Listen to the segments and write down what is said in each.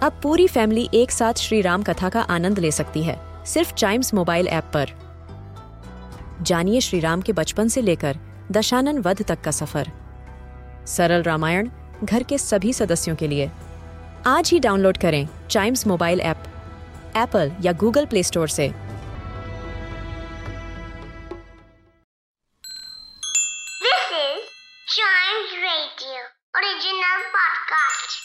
अब पूरी फैमिली एक साथ श्री राम कथा का आनंद ले सकती है सिर्फ चाइम्स मोबाइल ऐप पर जानिए श्री राम के बचपन से लेकर दशानन वध तक का सफर सरल रामायण घर के सभी सदस्यों के लिए आज ही डाउनलोड करें चाइम्स मोबाइल ऐप एप्पल या गूगल प्ले स्टोर से This is Chimes Radio, original podcast.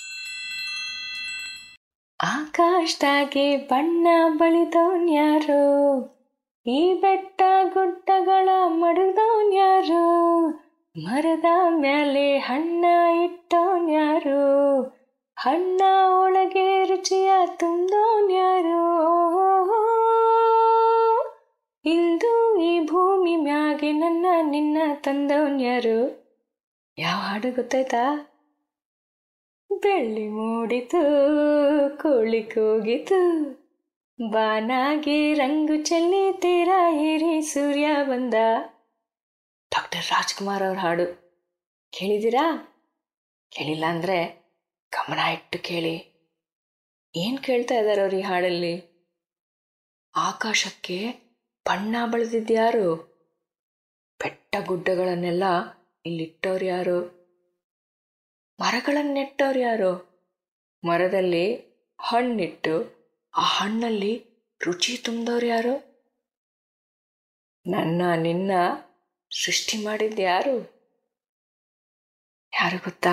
ಆಕಾಶದಾಗೆ ಬಣ್ಣ ಬಳಿದವನ್ಯಾರು ಈ ಬೆಟ್ಟ ಗುಡ್ಡಗಳ ಮಡದವನ್ಯಾರು ಮರದ ಮ್ಯಾಲೆ ಹಣ್ಣ ಇಟ್ಟವನ್ಯಾರು ಹಣ್ಣ ಒಳಗೆ ರುಚಿಯ ತುಂದವನ್ಯಾರು ಇಂದು ಈ ಭೂಮಿ ಮ್ಯಾಗೆ ನನ್ನ ನಿನ್ನ ತಂದವನ್ಯಾರು ಯಾವ ಹಾಡು ಗೊತ್ತಾಯ್ತಾ ಬೆಳ್ಳಿ ಮೂಡಿತು ಕೋಳಿ ಕೂಗಿತು ಬಾನಾಗಿ ರಂಗು ಚೆಲ್ಲಿ ತೀರ ಏರಿ ಸೂರ್ಯ ಬಂದ ಡಾಕ್ಟರ್ ರಾಜ್ಕುಮಾರ್ ಅವ್ರ ಹಾಡು ಕೇಳಿದ್ದೀರಾ ಕೇಳಿಲ್ಲ ಅಂದರೆ ಗಮನ ಇಟ್ಟು ಕೇಳಿ ಏನು ಕೇಳ್ತಾ ಇದ್ದಾರೆ ಅವ್ರು ಈ ಹಾಡಲ್ಲಿ ಆಕಾಶಕ್ಕೆ ಬಣ್ಣ ಬಳಿದಿದ್ಯಾರು ಬೆಟ್ಟ ಗುಡ್ಡಗಳನ್ನೆಲ್ಲ ಇಲ್ಲಿಟ್ಟವ್ರು ಯಾರು ಮರಗಳನ್ನು ನೆಟ್ಟವ್ರು ಯಾರು ಮರದಲ್ಲಿ ಹಣ್ಣಿಟ್ಟು ಆ ಹಣ್ಣಲ್ಲಿ ರುಚಿ ತುಂಬಿದವ್ರು ಯಾರು ನನ್ನ ನಿನ್ನ ಸೃಷ್ಟಿ ಮಾಡಿದ್ದು ಯಾರು ಯಾರು ಗೊತ್ತಾ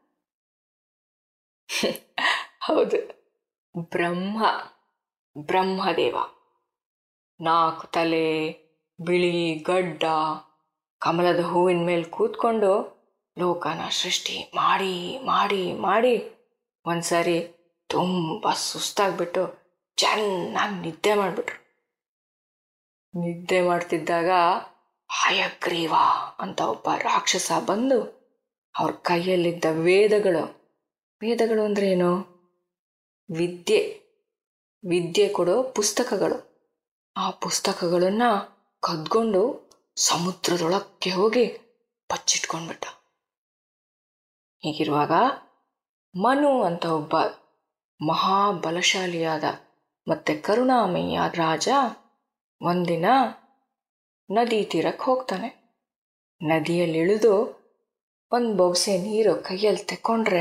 ಹೌದು ಬ್ರಹ್ಮ ಬ್ರಹ್ಮದೇವ ನಾಲ್ಕು ತಲೆ ಬಿಳಿ ಗಡ್ಡ ಕಮಲದ ಹೂವಿನ ಮೇಲೆ ಕೂತ್ಕೊಂಡು ಲೋಕನ ಸೃಷ್ಟಿ ಮಾಡಿ ಮಾಡಿ ಮಾಡಿ ಒಂದ್ಸರಿ ತುಂಬ ಸುಸ್ತಾಗ್ಬಿಟ್ಟು ಚೆನ್ನಾಗಿ ನಿದ್ದೆ ಮಾಡಿಬಿಟ್ರು ನಿದ್ದೆ ಮಾಡ್ತಿದ್ದಾಗ ಹಯಗ್ರೀವ ಅಂತ ಒಬ್ಬ ರಾಕ್ಷಸ ಬಂದು ಅವ್ರ ಕೈಯಲ್ಲಿದ್ದ ವೇದಗಳು ವೇದಗಳು ಅಂದ್ರೆ ಏನು ವಿದ್ಯೆ ವಿದ್ಯೆ ಕೊಡೋ ಪುಸ್ತಕಗಳು ಆ ಪುಸ್ತಕಗಳನ್ನು ಕದ್ಕೊಂಡು ಸಮುದ್ರದೊಳಕ್ಕೆ ಹೋಗಿ ಬಚ್ಚಿಟ್ಕೊಂಡ್ಬಿಟ್ಟ ಹೀಗಿರುವಾಗ ಮನು ಅಂತ ಒಬ್ಬ ಮಹಾಬಲಶಾಲಿಯಾದ ಮತ್ತೆ ಕರುಣಾಮಯ್ಯ ರಾಜ ಒಂದಿನ ನದಿ ತೀರಕ್ಕೆ ಹೋಗ್ತಾನೆ ನದಿಯಲ್ಲಿ ಇಳಿದು ಒಂದು ಬೊಗಸೆ ನೀರು ಕೈಯಲ್ಲಿ ತೆಕ್ಕೊಂಡ್ರೆ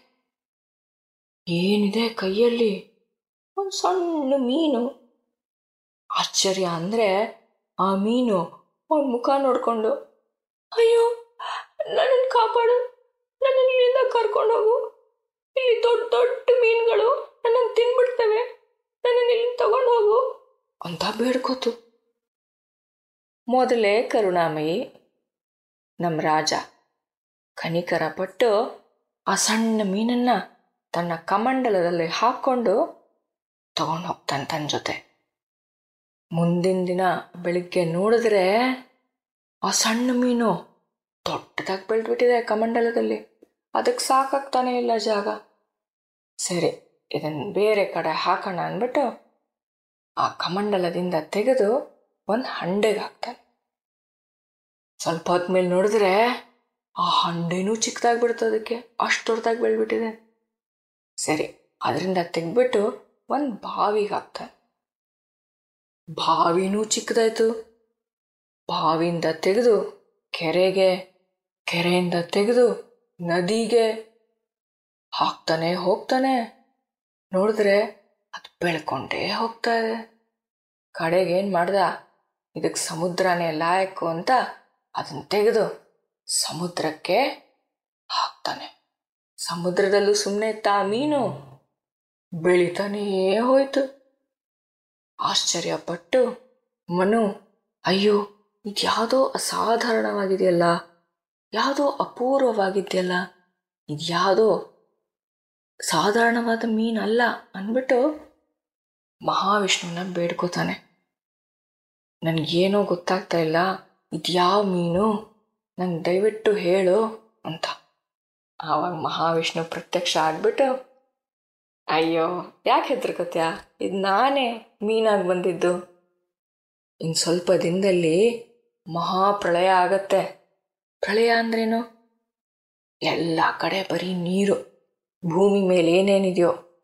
ಏನಿದೆ ಕೈಯಲ್ಲಿ ಒಂದು ಸಣ್ಣ ಮೀನು ಆಶ್ಚರ್ಯ ಅಂದರೆ ಆ ಮೀನು ಅವನ ಮುಖ ನೋಡಿಕೊಂಡು ಅಯ್ಯೋ ನನ್ನನ್ನು ಕಾಪಾಡು ನನ್ನನ್ನು ಇಲ್ಲಿಂದ ಕರ್ಕೊಂಡು ಹೋಗು ಇಲ್ಲಿ ದೊಡ್ಡ ದೊಡ್ಡ ಮೀನುಗಳು ನನ್ನನ್ನು ತಿನ್ಬಿಡ್ತವೆ ನನ್ನನ್ನು ಇಲ್ಲಿ ತಗೊಂಡು ಹೋಗು ಅಂತ ಬೇಡ್ಕೋತು ಮೊದಲೇ ಕರುಣಾಮಯಿ ನಮ್ಮ ರಾಜ ಕನಿಕರ ಪಟ್ಟು ಆ ಸಣ್ಣ ಮೀನನ್ನ ತನ್ನ ಕಮಂಡಲದಲ್ಲಿ ಹಾಕ್ಕೊಂಡು ತಗೊಂಡು ಹೋಗ್ತಾನೆ ತನ್ನ ಜೊತೆ ಮುಂದಿನ ದಿನ ಬೆಳಿಗ್ಗೆ ನೋಡಿದ್ರೆ ಆ ಸಣ್ಣ ಮೀನು ದೊಡ್ಡದಾಗಿ ಬೆಳೆದ್ಬಿಟ್ಟಿದೆ ಕಮಂಡಲದಲ್ಲಿ ಅದಕ್ಕೆ ಸಾಕಾಗ್ತಾನೆ ಇಲ್ಲ ಜಾಗ ಸರಿ ಇದನ್ನು ಬೇರೆ ಕಡೆ ಹಾಕೋಣ ಅಂದ್ಬಿಟ್ಟು ಆ ಕಮಂಡಲದಿಂದ ತೆಗೆದು ಒಂದು ಹಂಡೆಗೆ ಹಾಕ್ತಾನೆ ಸ್ವಲ್ಪ ಹೊತ್ಮೇಲೆ ನೋಡಿದ್ರೆ ಆ ಹಂಡೆನೂ ಚಿಕ್ಕದಾಗ್ಬಿಡ್ತು ಅದಕ್ಕೆ ಅಷ್ಟು ದೊಡ್ಡದಾಗಿ ಬೆಳೆದ್ಬಿಟ್ಟಿದೆ ಸರಿ ಅದರಿಂದ ತೆಗೆದ್ಬಿಟ್ಟು ಒಂದು ಬಾವಿಗೆ ಹಾಕ್ತಾನೆ ಬಾವಿನೂ ಚಿಕ್ಕದಾಯ್ತು ಬಾವಿಯಿಂದ ತೆಗೆದು ಕೆರೆಗೆ ಕೆರೆಯಿಂದ ತೆಗೆದು ನದಿಗೆ ಹಾಕ್ತಾನೆ ಹೋಗ್ತಾನೆ ನೋಡಿದ್ರೆ ಅದು ಬೆಳ್ಕೊಂಡೇ ಹೋಗ್ತಾ ಇದೆ ಕಡೆಗೆ ಏನು ಮಾಡ್ದ ಇದಕ್ಕೆ ಸಮುದ್ರನೇ ಲಾಯಕು ಅಂತ ಅದನ್ನು ತೆಗೆದು ಸಮುದ್ರಕ್ಕೆ ಹಾಕ್ತಾನೆ ಸಮುದ್ರದಲ್ಲೂ ಸುಮ್ಮನೆ ತಾ ಮೀನು ಬೆಳಿತಾನೇ ಹೋಯ್ತು ಆಶ್ಚರ್ಯಪಟ್ಟು ಮನು ಅಯ್ಯೋ ಇದ್ಯಾವುದೋ ಅಸಾಧಾರಣವಾಗಿದೆಯಲ್ಲ ಯಾವುದೋ ಅಪೂರ್ವವಾಗಿದೆಯಲ್ಲ ಇದ್ಯಾವುದೋ ಸಾಧಾರಣವಾದ ಮೀನಲ್ಲ ಅಂದ್ಬಿಟ್ಟು ಮಹಾವಿಷ್ಣುವನ್ನ ಬೇಡ್ಕೋತಾನೆ ನನಗೇನೋ ಗೊತ್ತಾಗ್ತಾ ಇಲ್ಲ ಇದ್ಯಾವ ಮೀನು ನಂಗೆ ದಯವಿಟ್ಟು ಹೇಳು ಅಂತ ಆವಾಗ ಮಹಾವಿಷ್ಣು ಪ್ರತ್ಯಕ್ಷ ಆಗ್ಬಿಟ್ಟು ಅಯ್ಯೋ ಯಾಕೆ ಹೆದರ್ಕೋತ್ಯಾ ಇದು ನಾನೇ ಮೀನಾಗಿ ಬಂದಿದ್ದು ಇನ್ನು ಸ್ವಲ್ಪ ದಿನದಲ್ಲಿ ಮಹಾಪ್ರಳಯ ಆಗತ್ತೆ ಪ್ರಳಯ ಅಂದ್ರೇನು ಎಲ್ಲ ಕಡೆ ಬರೀ ನೀರು ಭೂಮಿ ಮೇಲೆ ಏನೇನಿದೆಯೋ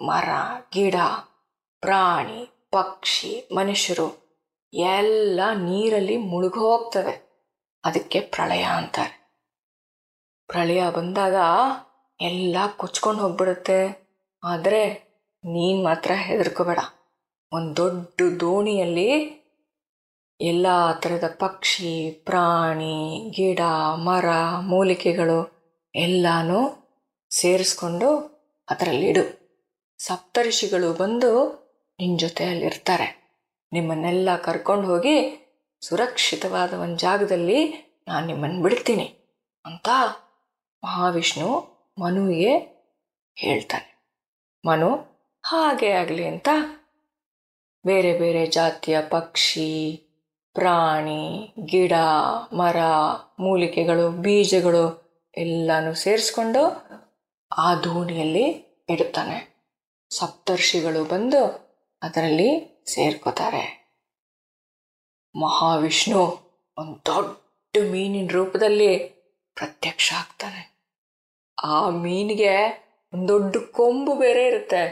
ಮರ ಗಿಡ ಪ್ರಾಣಿ ಪಕ್ಷಿ ಮನುಷ್ಯರು ಎಲ್ಲ ನೀರಲ್ಲಿ ಮುಳುಗೋಗ್ತವೆ ಅದಕ್ಕೆ ಪ್ರಳಯ ಅಂತಾರೆ ಪ್ರಳಯ ಬಂದಾಗ ಎಲ್ಲ ಕೊಚ್ಕೊಂಡು ಹೋಗ್ಬಿಡುತ್ತೆ ಆದರೆ ನೀನು ಮಾತ್ರ ಹೆದರ್ಕೋಬೇಡ ಒಂದು ದೊಡ್ಡ ದೋಣಿಯಲ್ಲಿ ಎಲ್ಲ ಥರದ ಪಕ್ಷಿ ಪ್ರಾಣಿ ಗಿಡ ಮರ ಮೂಲಿಕೆಗಳು ಎಲ್ಲನೂ ಸೇರಿಸ್ಕೊಂಡು ಅದರಲ್ಲಿಡು ಸಪ್ತಋಷಿಗಳು ಬಂದು ನಿನ್ನ ಜೊತೆಯಲ್ಲಿರ್ತಾರೆ ನಿಮ್ಮನ್ನೆಲ್ಲ ಕರ್ಕೊಂಡು ಹೋಗಿ ಸುರಕ್ಷಿತವಾದ ಒಂದು ಜಾಗದಲ್ಲಿ ನಾನು ನಿಮ್ಮನ್ನು ಬಿಡ್ತೀನಿ ಅಂತ ಮಹಾವಿಷ್ಣು ಮನುವಿಗೆ ಹೇಳ್ತಾನೆ ಮನು ಹಾಗೆ ಆಗಲಿ ಅಂತ ಬೇರೆ ಬೇರೆ ಜಾತಿಯ ಪಕ್ಷಿ ಪ್ರಾಣಿ ಗಿಡ ಮರ ಮೂಲಿಕೆಗಳು ಬೀಜಗಳು ಎಲ್ಲನೂ ಸೇರಿಸ್ಕೊಂಡು ಆ ದೋಣಿಯಲ್ಲಿ ಇಡುತ್ತಾನೆ ಸಪ್ತರ್ಷಿಗಳು ಬಂದು ಅದರಲ್ಲಿ ಸೇರ್ಕೋತಾರೆ ಮಹಾವಿಷ್ಣು ಒಂದು ದೊಡ್ಡ ಮೀನಿನ ರೂಪದಲ್ಲಿ ಪ್ರತ್ಯಕ್ಷ ಆಗ್ತಾನೆ ಆ ಮೀನಿಗೆ ಒಂದು ದೊಡ್ಡ ಕೊಂಬು ಬೇರೆ ಇರುತ್ತೆ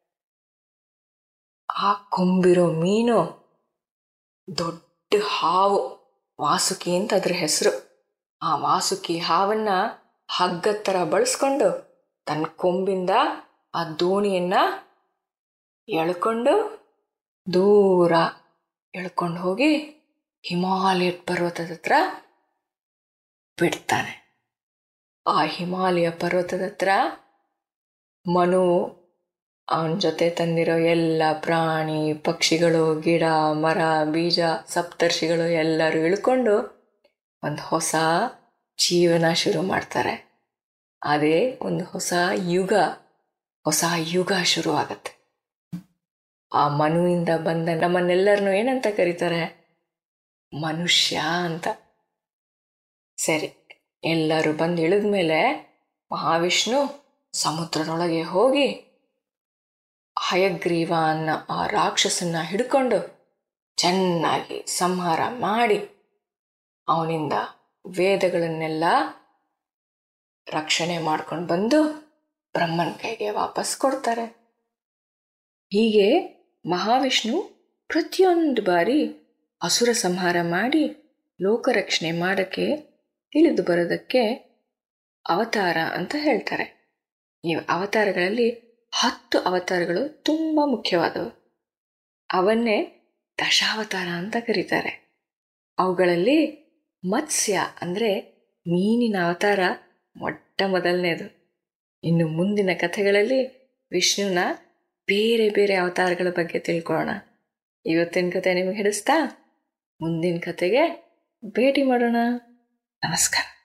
ಆ ಕೊಂಬಿರೋ ಮೀನು ದೊಡ್ಡ ಹಾವು ವಾಸುಕಿ ಅಂತ ಅದ್ರ ಹೆಸರು ಆ ವಾಸುಕಿ ಹಾವನ್ನ ಹಗ್ಗದ ಥರ ಬಳಸ್ಕೊಂಡು ತನ್ನ ಕೊಂಬಿಂದ ಆ ದೋಣಿಯನ್ನ ಎಳ್ಕೊಂಡು ದೂರ ಎಳ್ಕೊಂಡು ಹೋಗಿ ಹಿಮಾಲಯ ಪರ್ವತದ ಹತ್ರ ಬಿಡ್ತಾನೆ ಆ ಹಿಮಾಲಯ ಪರ್ವತದ ಹತ್ರ ಮನು ಅವನ ಜೊತೆ ತಂದಿರೋ ಎಲ್ಲ ಪ್ರಾಣಿ ಪಕ್ಷಿಗಳು ಗಿಡ ಮರ ಬೀಜ ಸಪ್ತರ್ಷಿಗಳು ಎಲ್ಲರೂ ಇಳ್ಕೊಂಡು ಒಂದು ಹೊಸ ಜೀವನ ಶುರು ಮಾಡ್ತಾರೆ ಅದೇ ಒಂದು ಹೊಸ ಯುಗ ಹೊಸ ಯುಗ ಶುರುವಾಗತ್ತೆ ಆ ಮನುವಿಂದ ಬಂದ ನಮ್ಮನ್ನೆಲ್ಲರನ್ನು ಏನಂತ ಕರೀತಾರೆ ಮನುಷ್ಯ ಅಂತ ಸರಿ ಎಲ್ಲರೂ ಬಂದು ಇಳಿದ ಮೇಲೆ ಮಹಾವಿಷ್ಣು ಸಮುದ್ರದೊಳಗೆ ಹೋಗಿ ಹಯಗ್ರೀವ ಅನ್ನೋ ಆ ರಾಕ್ಷಸನ್ನ ಹಿಡ್ಕೊಂಡು ಚೆನ್ನಾಗಿ ಸಂಹಾರ ಮಾಡಿ ಅವನಿಂದ ವೇದಗಳನ್ನೆಲ್ಲ ರಕ್ಷಣೆ ಮಾಡ್ಕೊಂಡು ಬಂದು ಬ್ರಹ್ಮನ ಕೈಗೆ ವಾಪಸ್ ಕೊಡ್ತಾರೆ ಹೀಗೆ ಮಹಾವಿಷ್ಣು ಪ್ರತಿಯೊಂದು ಬಾರಿ ಅಸುರ ಸಂಹಾರ ಮಾಡಿ ಲೋಕರಕ್ಷಣೆ ಮಾಡೋಕ್ಕೆ ತಿಳಿದು ಬರೋದಕ್ಕೆ ಅವತಾರ ಅಂತ ಹೇಳ್ತಾರೆ ಈ ಅವತಾರಗಳಲ್ಲಿ ಹತ್ತು ಅವತಾರಗಳು ತುಂಬ ಮುಖ್ಯವಾದವು ಅವನ್ನೇ ದಶಾವತಾರ ಅಂತ ಕರೀತಾರೆ ಅವುಗಳಲ್ಲಿ ಮತ್ಸ್ಯ ಅಂದರೆ ಮೀನಿನ ಅವತಾರ ಮೊಟ್ಟ ಮೊದಲನೇದು ಇನ್ನು ಮುಂದಿನ ಕಥೆಗಳಲ್ಲಿ ವಿಷ್ಣುನ ಬೇರೆ ಬೇರೆ ಅವತಾರಗಳ ಬಗ್ಗೆ ತಿಳ್ಕೊಳ್ಳೋಣ ಇವತ್ತಿನ ಕತೆ ನಿಮಗೆ ಹಿಡಿಸ್ತಾ ಮುಂದಿನ ಕತೆಗೆ ಭೇಟಿ ಮಾಡೋಣ ನಮಸ್ಕಾರ